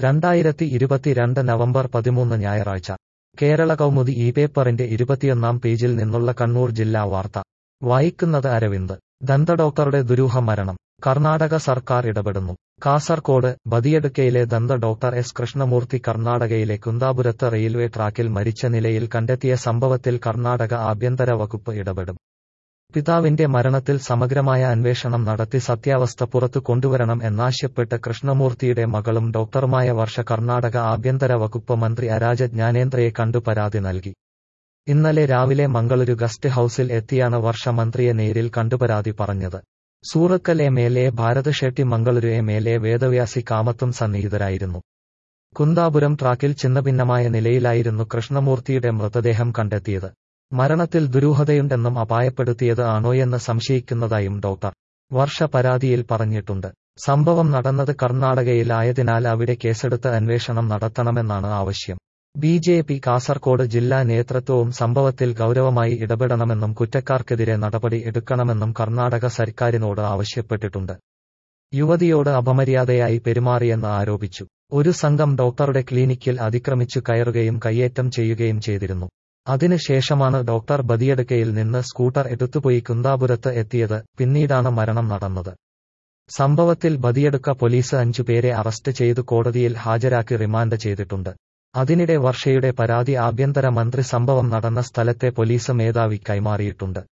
രണ്ടായിരത്തി ഇരുപത്തിരണ്ട് നവംബർ പതിമൂന്ന് ഞായറാഴ്ച കേരള കൗമുദി ഈ പേപ്പറിന്റെ ഇരുപത്തിയൊന്നാം പേജിൽ നിന്നുള്ള കണ്ണൂർ ജില്ലാ വാർത്ത വായിക്കുന്നത് അരവിന്ദ് ദന്തഡോക്ടറുടെ ദുരൂഹ മരണം കർണാടക സർക്കാർ ഇടപെടുന്നു കാസർകോട് ബദിയടുക്കയിലെ ദന്ത ഡോക്ടർ എസ് കൃഷ്ണമൂർത്തി കർണാടകയിലെ കുന്താപുരത്ത് റെയിൽവേ ട്രാക്കിൽ മരിച്ച നിലയിൽ കണ്ടെത്തിയ സംഭവത്തിൽ കർണാടക ആഭ്യന്തര വകുപ്പ് ഇടപെടും പിതാവിന്റെ മരണത്തിൽ സമഗ്രമായ അന്വേഷണം നടത്തി സത്യാവസ്ഥ പുറത്തു കൊണ്ടുവരണം എന്നാവശ്യപ്പെട്ട് കൃഷ്ണമൂർത്തിയുടെ മകളും ഡോക്ടറുമായ വർഷ കർണാടക ആഭ്യന്തര വകുപ്പ് മന്ത്രി അരാജ ജ്ഞാനേന്ദ്രയെ കണ്ടു പരാതി നൽകി ഇന്നലെ രാവിലെ മംഗളൂരു ഗസ്റ്റ് ഹൌസിൽ എത്തിയാണ് വർഷ മന്ത്രിയെ നേരിൽ കണ്ടു പരാതി പറഞ്ഞത് Surathkal M L A Bharath Shetty Mangaluru M L A Vedavyas കാമത്തും സന്നിഹിതരായിരുന്നു കുന്താപുരം ട്രാക്കിൽ ചിന്നഭിന്നമായ നിലയിലായിരുന്നു കൃഷ്ണമൂർത്തിയുടെ മൃതദേഹം കണ്ടെത്തിയത് മരണത്തിൽ ദുരൂഹതയുണ്ടെന്നും അപായപ്പെടുത്തിയത് ആണോയെന്ന് സംശയിക്കുന്നതായും ഡോക്ടർ വർഷ പരാതിയിൽ പറഞ്ഞിട്ടുണ്ട് സംഭവം നടന്നത് കർണാടകയിലായതിനാൽ അവിടെ കേസെടുത്ത് അന്വേഷണം നടത്തണമെന്നാണ് ആവശ്യം ബി ജെ പി കാസർകോട് ജില്ലാ നേതൃത്വവും സംഭവത്തിൽ ഗൌരവമായി ഇടപെടണമെന്നും കുറ്റക്കാർക്കെതിരെ നടപടി എടുക്കണമെന്നും കർണാടക സർക്കാരിനോട് ആവശ്യപ്പെട്ടിട്ടുണ്ട് യുവതിയോട് അപമര്യാദയായി പെരുമാറിയെന്ന് ആരോപിച്ചു ഒരു സംഘം ഡോക്ടറുടെ ക്ലിനിക്കിൽ അതിക്രമിച്ചു കയറുകയും കയ്യേറ്റം ചെയ്യുകയും ചെയ്തിരുന്നു അതിനുശേഷമാണ് ഡോക്ടർ ബദിയടുക്കയിൽ നിന്ന് സ്കൂട്ടർ എടുത്തുപോയി കുന്താപുരത്ത് എത്തിയത് പിന്നീടാണ് മരണം നടന്നത് സംഭവത്തിൽ ബദിയടുക്ക പോലീസ് അഞ്ചുപേരെ അറസ്റ്റ് ചെയ്തു കോടതിയിൽ ഹാജരാക്കി റിമാൻഡ് ചെയ്തിട്ടുണ്ട് അതിനിടെ വർഷയുടെ പരാതി ആഭ്യന്തര മന്ത്രി സംഭവം നടന്ന സ്ഥലത്തെ പോലീസ് മേധാവി കൈമാറിയിട്ടുണ്ട്